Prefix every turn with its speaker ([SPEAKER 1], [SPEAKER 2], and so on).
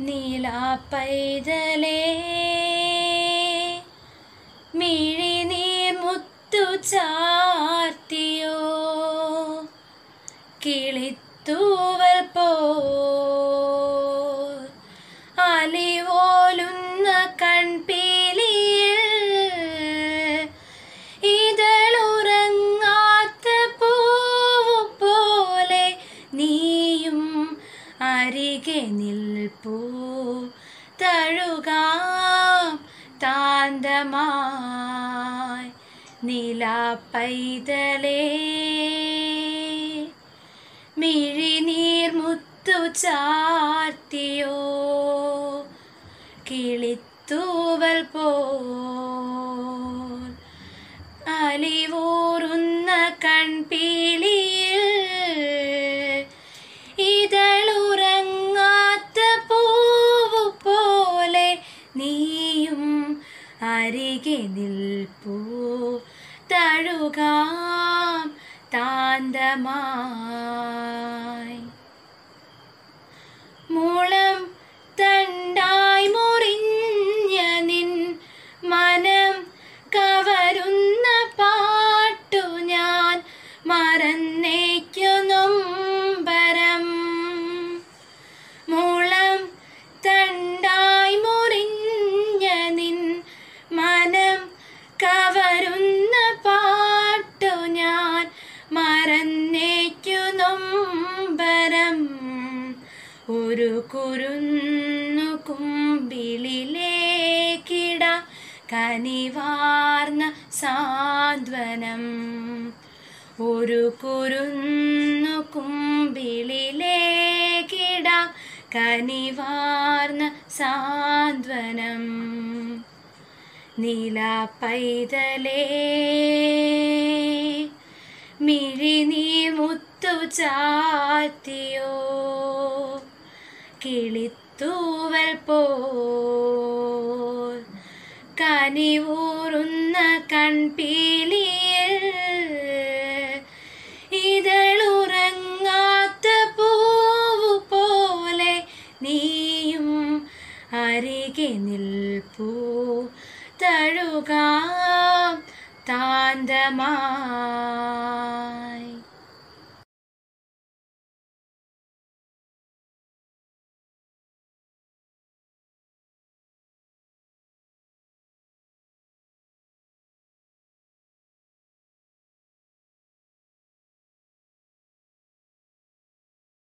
[SPEAKER 1] നീലാപ്പൈതലേ മിഴിനീർ മുത്തു ചാർത്തിയോ കിളിത്തൂവൽ പോ അലിവോലുന്ന കൺപീലിയിൽ ഇതളുറങ്ങാത്ത പൂവു പോലെ നീയും അരികെ നിൽപ്പൂ തഴുകാം താന്തമായി നിലാപ്പൈതലേ മിഴിനീർ മുത്തു ചാർത്തിയോ കിളിത്തൂവൽ പോൽ അലിവൂറുന്ന കൺപീലിയിൽ ഇതളുറങ്ങാത്ത പൂവു പോലെ നീയും അരികെ നിൽപ്പൂ തഴുകാം താന്തമായി മുളം തണ്ടായി മുറിഞ്ഞ നിൻ മനം കവരുന്ന പാട്ടു ഞാൻ മറന്നേക്കു നൊമ്പരം മുളം തണ്ടായി മുറിഞ്ഞ നിൻ മനം കവരുന്ന പാട്ടു ഞാൻ മറന്നേക്കു നൊമ്പരം ഒരു കുരുന്നു കുമ്പിളിലേക്കിട കനിവാർന്ന സാന്ത്വനം ഒരു കുരുന്നു കുമ്പിളിലേക്കിട കനിവാർന്ന സാന്ത്വനം നീലാപ്പൈതലേ മിഴിനീർ മുത്തു ചാത്തിയോ കിളിത്തൂവൽ പോൽ കനിവൂറുന്ന കൺപീ